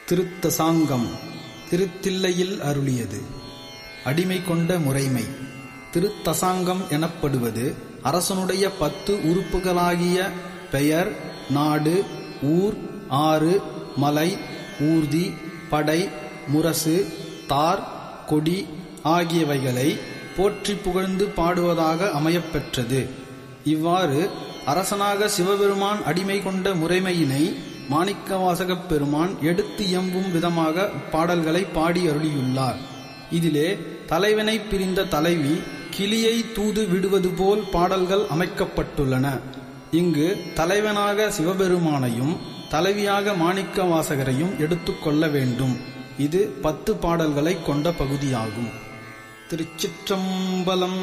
திருத்தசாங்கம் திருத்தில்லையில் அருளியது அடிமை கொண்ட முறைமை திருத்தசாங்கம் எனப்படுவது அரசனுடைய பத்து உறுப்புகளாகிய பெயர் நாடு ஊர் ஆறு மலை ஊர்தி படை முரசு தார் கொடி ஆகியவைகளை போற்றி புகழ்ந்து பாடுவதாக அமையப்பெற்றது இவ்வாறு அரசனாக சிவபெருமான் அடிமை கொண்ட முறைமையினை மாணிக்கவாசகப் பெருமான் எடுத்து எம்பும் விதமாக பாடல்களை பாடி அருளியுள்ளார் இதிலே தலைவனை பிரிந்த தலைவி கிளியை தூது விடுவது போல் பாடல்கள் அமைக்கப்பட்டுள்ளன இங்கு தலைவனாக சிவபெருமானையும் தலைவியாக மாணிக்க வாசகரையும் எடுத்துக்கொள்ள வேண்டும் இது பத்து பாடல்களை கொண்ட பகுதியாகும் திருச்சிற்றம்பலம்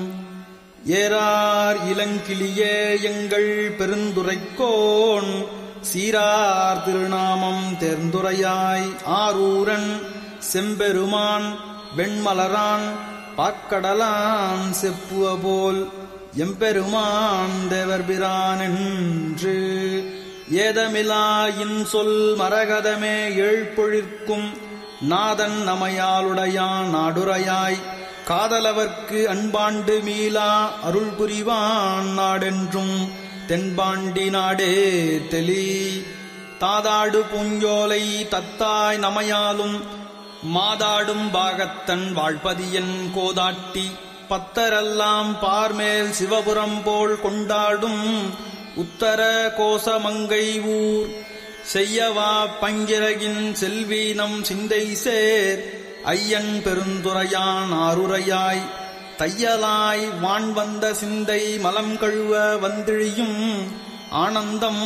ஏறார் இளங்கிளியே எங்கள் பெருந்துரைக்கோன் சீரார் திருநாமம் தேர்ந்துரையாய் ஆரூரன் செம்பெருமான் வெண்மலரான் பாக்கடலான் செப்புவ போல் எம்பெருமான் தேவர்பிரான் என்று ஏதமிலா இன்சொல் மரகதமே ஏழ்பொழிற்கும் நாதன் நமையாளுடையான் நாடுரையாய் காதலவர்க்கு அன்பாண்டு மீளா அருள் புரிவான் நாடென்றும் தென்பாண்டி நாடே தெளி தாதாடு பூஞ்சோலை தத்தாய் நமையாலும் மாதாடும் பாகத்தன் வாழ்பதியன் கோதாட்டி பத்தரெல்லாம் பார்மேல் சிவபுரம் போல் கொண்டாடும் உத்தர கோசமங்கை ஊர் செய்யவா பங்கிரகின் செல்வீனம் சிந்தை சேர் ஐயன் பெருந்துரையான் ஆருரையாய் தையலாய் வான் வந்த சிந்தை மலம் கழுவ வந்திழியும் ஆனந்தம்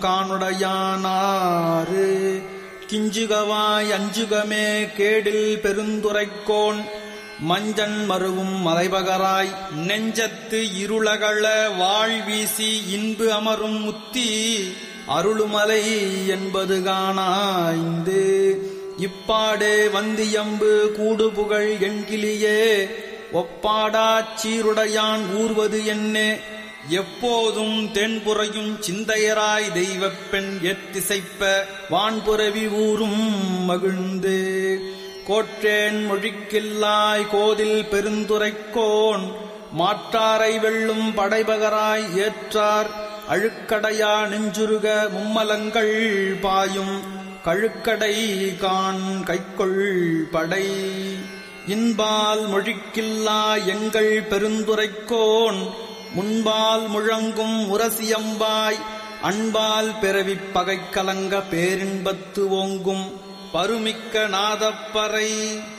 காணுடையானாறு கிஞ்சுகவாய் அஞ்சுகமே கேடில் பெருந்துரைக்கோன் மஞ்சன் மருவும் மலைபகராய் நெஞ்சத்து இருளகள வாழ்வீசி இன்பு அமரும் முத்தி அருளுமலை என்பது காணாய்ந்து இப்பாடே வந்தியம்பு கூடுபுகழ் எண்கிளியே ஒப்பாடாச் சீருடையான் ஊர்வது என்னே எப்போதும் தென்புறையும் சிந்தையராய் தெய்வப் பெண் எத்திசைப்ப வான்புறவி ஊரும் மகிழ்ந்து கோற்றேன் மொழிக்கில்லாய் கோதில் பெருந்துரைக்கோன் மாற்றாரை வெல்லும் படைபகராய் ஏற்றார் அழுக்கடையா நெஞ்சுருக மும்மலங்கள் பாயும் கழுக்கடை கான் கைக்கொள் படை இன்பால் மொழிக்கில்லா எங்கள் பெருந்துரைக்கோன் முன்பால் முழங்கும் முரசியம்பாய் அன்பால் பிறவிப் பகை கலங்க பேரின்பத்து ஓங்கும் பருமிக்க நாதப்பறை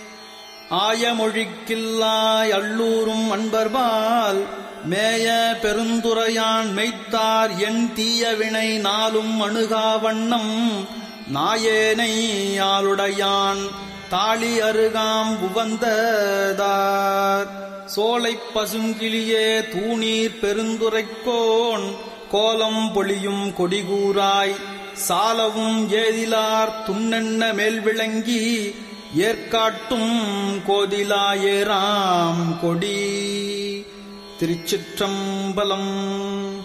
ஆயமொழிக்கில்லாய் அள்ளூரும் அன்பர்பால் மேய பெருந்துரையான் மெய்த்தார் என் தீய வினை நாளும் அணுகா வண்ணம் நாயேனை ஆளுடையான் தாளி அருகாம் உவந்ததார் சோலைப் பசுங்கிளியே தூணீர் பெருந்துரைக்கோன் கோலம் பொழியும் கொடிகூராய் சாலவும் ஏதிலார் துண்ணென்ன மேல் விளங்கி ஏற்காட்டும் கோதிலாயேராம் கொடி திருச்சிற்றம்பலம்